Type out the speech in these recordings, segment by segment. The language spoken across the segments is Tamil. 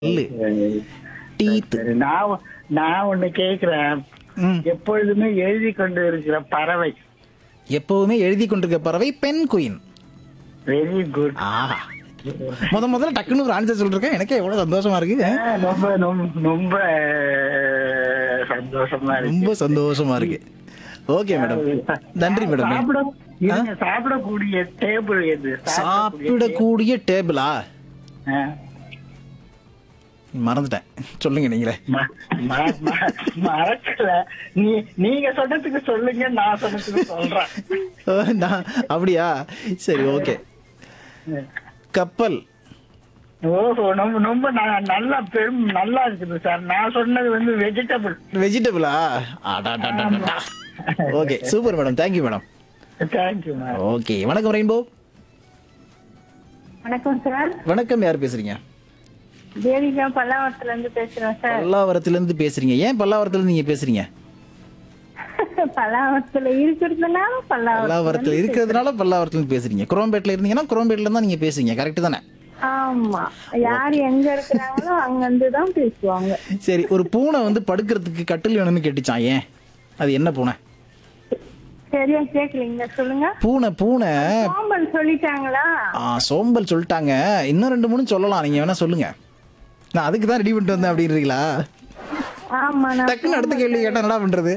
இல்லு டீத் சரி, நான் நான் ஒண்ணு கேக்குறேன் ம். எப்பொழுதுமே எழுதி கொண்டு இருக்கிற பறவை எப்பவுமே எழுதி கொண்டிருக்க பறவை பெண் குயின் வெரி குட் ஆஹா முத முதல்ல டக்குன்னு ஒரு ஆன்சர் சொல்லிருக்கேன் எனக்கே எவ்வளவு சந்தோஷமா இருக்கு ரொம்ப ரொம்ப ரொம்ப அஹ், சந்தோஷமா இருக்கு ரொம்ப சந்தோஷமா இருக்கு ஓகே மேடம் நன்றி மேடம் சாப்பிட இருங்க, சாப்பிடக்கூடிய டேபிள் எது சாப்பிடக்கூடிய டேபிளா ஆ. மறந்துட்டேன் சொல்லுங்க நீங்களே ம- ம- ம- மறக்கல நீ நீங்க சொன்னதுக்கு சொல்லுங்க நான் சொன்னதுக்கு சொல்றேன் ஓ, நான் அப்படியா சரி ஓகே கப்பல் ஓஹோ ரொம்ப ரொம்ப ந- நல்லா பெரும் நல்லா இருக்குது சார் நான் சொன்னது வந்து வெஜிடபிள் வெஜிடபிளா okay super madam thank you madam thank you ma'am okay வணக்கம் ரெயின்போ வணக்கம் சார் வணக்கம் யார் பேசுறீங்க தேவிகா பல்லாவரத்துல இருந்து பேசுறேன் சார் பல்லாவரத்துல இருந்து பேசுறீங்க ஏன் பல்லாவரத்துல இருந்து நீங்க பேசுறீங்க பல்லாவரத்துல இருக்கிறதுனால பல்லாவரம் பல்லாவரத்துல இருக்கிறதுனால பல்லாவரத்துல இருந்து பேசுறீங்க குரோம்பேட்ல இருந்தீங்கன்னா குரோம்பேட்ல தான் நீங்க பேசுறீங்க கரெக்ட் தானே ஆமா யார் எங்க இருக்கிறாங்களோ அங்க இருந்து தான் பேசுவாங்க சரி ஒரு பூனை வந்து படுக்கிறதுக்கு கட்டில் வேணும்னு கேட்டுச்சான் ஏன் அது என்ன பூனை சரியா கேக்கலீங்க சொல்லுங்க பூனை பூனை சோம்பல் சொல்லிட்டாங்களா ஆ, சோம்பல் சொல்லிட்டாங்க இன்னும் ரெண்டு மூணு சொல்லலாம் நீங்க வேணா சொல்லுங்க நான் அதுக்கு தான் ரெடி பண்ணிட்டு வந்தேன் அப்படின்றீங்களா ஆமா நான் டக்குன்னு அடுத்த கேள்வி கேட்டா என்னடா பண்றது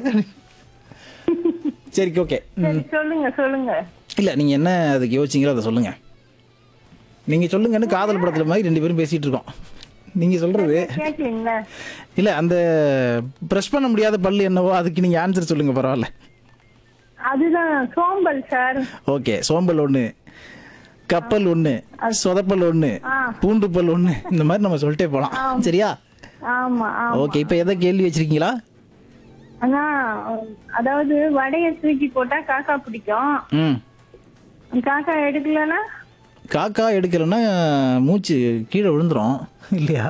சரி ஓகே சரி சொல்லுங்க சொல்லுங்க இல்ல நீங்க என்ன அதுக்கு யோசிச்சீங்களோ அதை சொல்லுங்க நீங்க சொல்லுங்கன்னு காதல் படத்துல மாதிரி ரெண்டு பேரும் பேசிட்டு இருக்கோம் நீங்க சொல்றது கேக்கலீங்களா இல்ல அந்த பிரஷ் பண்ண முடியாத பல்லு என்னவோ அதுக்கு நீங்க ஆன்சர் சொல்லுங்க பரவாயில்ல அதுதான் சோம்பல் சார் ஓகே சோம்பல் ஒண்ணு கப்பல் ஒண்ணு சொதப்பல் ஒண்ணு ஆ. பூண்டு பல் ஒண்ணு இந்த மாதிரி நம்ம சொல்லிட்டே போலாம் சரியா ஆமா ஆமா ஓகே இப்ப எதை கேள்வி வச்சிருக்கீங்களா ஆனா அதாவது வடைய தூக்கி போட்டா காக்கா பிடிக்கும் ம் காக்கா எடுக்கலன்னா காக்கா எடுக்கலன்னா மூச்சு கீழே விழுந்துரும் இல்லையா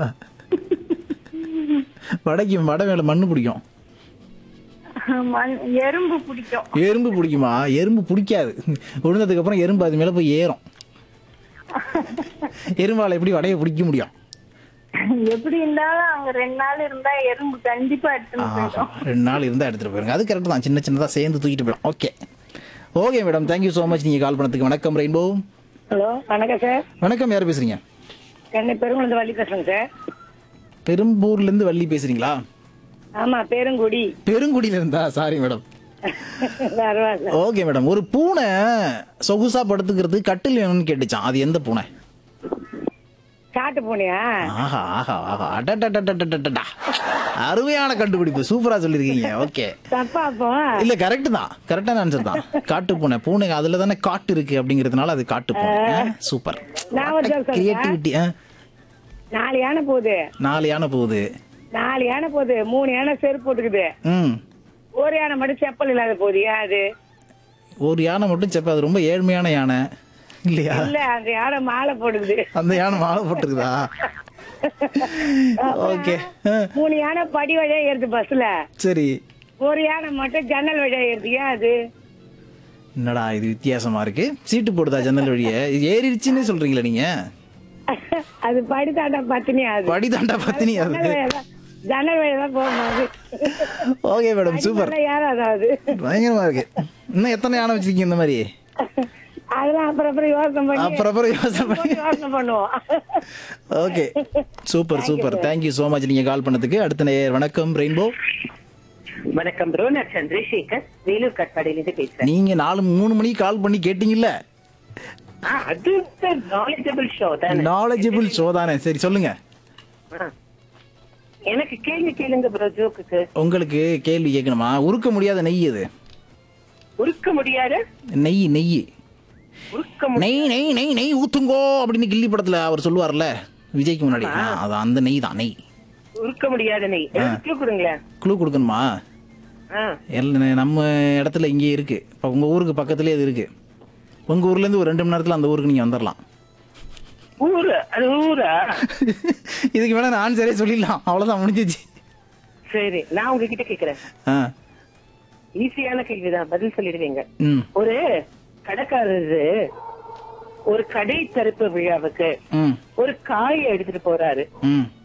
வடைக்கு வடை மேல மண்ணு பிடிக்கும் மண்- எறும்பு பிடிக்கும் எறும்பு பிடிக்குமா எறும்பு பிடிக்காது விழுந்ததுக்கு அப்புறம் எறும்பு அது மேல போய் ஏறும் எறும்பால எப்படி வடையை பிடிக்க முடியும் எப்படி இருந்தாலும் அங்க ரெண்டு நாள் இருந்தா எறும்பு கண்டிப்பா எடுத்துன்னு ஆஹா, போயிடும் ரெண்டு நாள் இருந்தா எடுத்துட்டு போயிருங்க அது கரெக்ட் தான் சின்ன சின்னதா சேர்ந்து தூக்கிட்டு போயிடும் okay okay madam thank you so much நீங்க கால் பண்ணதுக்கு வணக்கம் ரெயின்போ ஹலோ வணக்கம் சார் வணக்கம் யார் பேசுறீங்க சென்னை பெருங்குளத்து வள்ளி பேசுறேங்க சார் பெரும்பூர்ல இருந்து வள்ளி பேசுறீங்களா ஆமா பெருங்குடி பெருங்குடியில இருந்தா சாரி மேடம் பரவாயில்ல ஓகே மேடம் ஒரு பூனை சொகுசா படுத்துக்கிறது கட்டில் வேணும்னு கேட்டுச்சான் அது எந்த பூனை காட்டு பூனையா ஆஹா ஆஹா ஆஹா அடடடடடடடடா. அருமையான கண்டுபிடிப்பு சூப்பரா சொல்லிருக்கீங்க ஓகே தப்பா அப்போ இல்ல கரெக்ட் தான் கரெக்டான ஆன்சர் தான் காட்டு பூனை பூனை அதுல தானே காட்டு இருக்கு அப்படிங்கறதுனால அது காட்டு பூனை சூப்பர் நான் ஒரு joke சொல்றேன். கிரியேட்டிவிட்டி நாலு யானை போகுது நாலு யானை போகுது நாலு யானை போகுது மூணு யானை செருப்பு போட்டுக்குது ம் ஒரு யானை மட்டும் செப்பல் இல்லாத போகுது ஏன் அது ஒரு யானை மட்டும் செப்ப அது ரொம்ப ஏழ்மையான யானை இல்லையா இல்ல அந்த யானை மாலை போடுது அந்த யானை மாலை போட்டிருக்குதா ஓகே மூணு யானை படி வழியா ஏறுது பஸ்ல சரி ஒரு யானை மட்டும் ஜன்னல் வழியா ஏறுது ஏன் அது என்னடா இது வித்தியாசமா இருக்கு சீட்டு போடுதா ஜன்னல் வழியே இது ஏறிடுச்சுன்னு சொல்றீங்களா நீங்க அது படி தாண்டா பத்தினி அது படி தாண்டா பத்தினி அது ஜன்னல் வழியா தான் ஜன்னல் வழியா தான் போகும்போது ஓகே மேடம் சூப்பர் யாரும் அதாவது பயங்கரமா இருக்கு இன்னும் எத்தனை யானை வச்சிருக்கீங்க இந்த மாதிரி அதெல்லாம் அப்புறம் அப்புறம் யோசனை பண்ணி அப்புறம் அப்புறம் யோசனை பண்ணி யோசனை பண்ணுவோம் okay super super thank you so much நீங்க கால் பண்ணதுக்கு அடுத்த நேயர் வணக்கம் ரெயின்போ வணக்கம் ப்ரோ நான் சந்திரசேகர் வேலூர் கட்பாடியிலிருந்து பேசுறேன் நீங்க நாலு மூணு மணிக்கு கால் பண்ணி கேட்டீங்கல்ல ஆ, அது நாலேஜபிள் ஷோ தானே நாலேஜபிள் ஷோ தானே சரி சொல்லுங்க ஆ. எனக்கு கேள்வி கேளுங்க ப்ரோ ஜோக்குக்கு உங்களுக்கு கேள்வி கேட்கணுமா உருக்க முடியாத நெய் அது உருக்க முடியாத நெய் நெய் உருக்க மு- நெய் நெய் நெய் நெய் ஊத்துங்கோ அப்படின்னு கில்லி படத்துல அவர் சொல்லுவார்ல விஜய்க்கு முன்னாடி ஆ, அது அந்த நெய் தான் நெய் உருக்க முடியாத நெய் எனக்கு கொடுங்களேன் குழு கொடுக்கணுமா ஆ. எல்லாம் நம்ம இடத்துல இங்கே இருக்கு இப்போ உங்க ஊருக்கு பக்கத்துலயே அது இருக்கு உங்க ஊர்ல இருந்து ஒரு ரெண்டு மணி நேரத்துல அந்த ஊருக்கு நீங்க வந்துடலாம் ஊரு அது ஊரா இதுக்கு வேணா நான் ஆன்சரே சொல்லிடலாம் அவ்வளவுதான் முடிஞ்சிச்சு சரி நான் உங்ககிட்ட கேக்குறேன் ஆ ஈஸியான கேள்விதான் பதில் சொல்லிடுவீங்க ம் ஒரு கடைக்காரரு ஒரு கடை திறப்பு விழாவுக்கு ம் ஒரு காயை எடுத்துட்டு போறாரு ம்